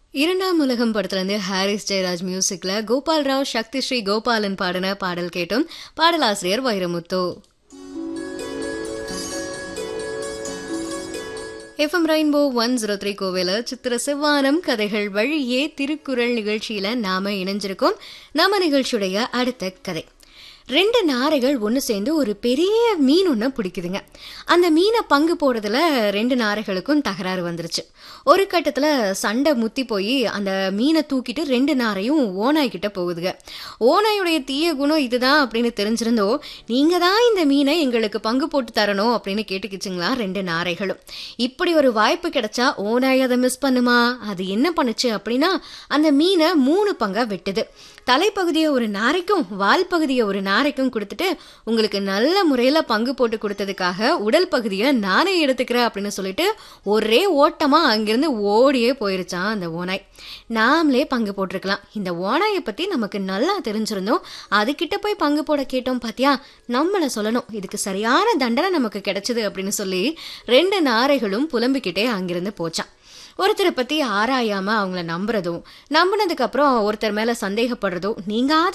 இரண்டாம் உலகம் படத்துலேருந்து ஹாரிஸ் ஜெயராஜ் மியூசிக்ல கோபால் ராவ் சக்தி ஸ்ரீ கோபாலன் பாடின பாடல் கேட்டோம் பாடலாசிரியர் Vairamuthu FM rainbow one zero three கோவில சித்திர செவ்வானம் கதைகள் வழியே திருக்குறள் நிகழ்ச்சியில நாம இணைஞ்சிருக்கோம் நாம நிகழ்ச்சியுடைய அடுத்த கதை ரெண்டு நாரைகள் ஒன்று சேர்ந்து ஒரு பெரிய மீன் ஒன்று பிடிக்குதுங்க அந்த மீனை பங்கு போடுறதுல ரெண்டு நாரைகளுக்கும் தகராறு வந்துருச்சு ஒரு கட்டத்தில் சண்டை முத்தி போய் அந்த மீனை தூக்கிட்டு ரெண்டு நாரையும் ஓனாய் கிட்ட போகுதுங்க ஓனாயுடைய தீய குணம் இதுதான் அப்படின்னு தெரிஞ்சிருந்தோ நீங்கள் தான் இந்த மீனை எங்களுக்கு பங்கு போட்டு தரணும் அப்படின்னு கேட்டுக்கிச்சுங்களா ரெண்டு நாரைகளும் இப்படி ஒரு வாய்ப்பு கிடைச்சா ஓனாய் அதை மிஸ் பண்ணுமா அது என்ன பண்ணுச்சு அப்படின்னா அந்த மீனை மூணு பங்கா வெட்டுது தலைப்பகுதியை ஒரு நாரைக்கும் வால் பகுதியை ஒரு நாரைக்கும் கொடுத்துட்டு உங்களுக்கு நல்ல முறையில் பங்கு போட்டு கொடுத்ததுக்காக உடல் பகுதியை நானே எடுத்துக்கிறேன் அப்படின்னு சொல்லிட்டு ஒரே ஓட்டமாக அங்கிருந்து ஓடியே போயிருச்சான் அந்த ஓனாய் நாமளே பங்கு போட்டிருக்கலாம் இந்த ஓனாயை பற்றி நமக்கு நல்லா தெரிஞ்சிருந்தோம் அதுக்கிட்ட போய் பங்கு போட கேட்டோம் பாத்தியா நம்மளை சொல்லணும் இதுக்கு சரியான தண்டனை நமக்கு கிடைச்சது அப்படின்னு சொல்லி ரெண்டு நாரைகளும் புலம்பிக்கிட்டே அங்கிருந்து போச்சான் ஒருத்தரை பத்தி ஆராயாம அவங்கள நம்புறதும் நம்பினதுக்கு அப்புறம் ஒருத்தர் மேல சந்தேகப்படுறதும் நீங்காத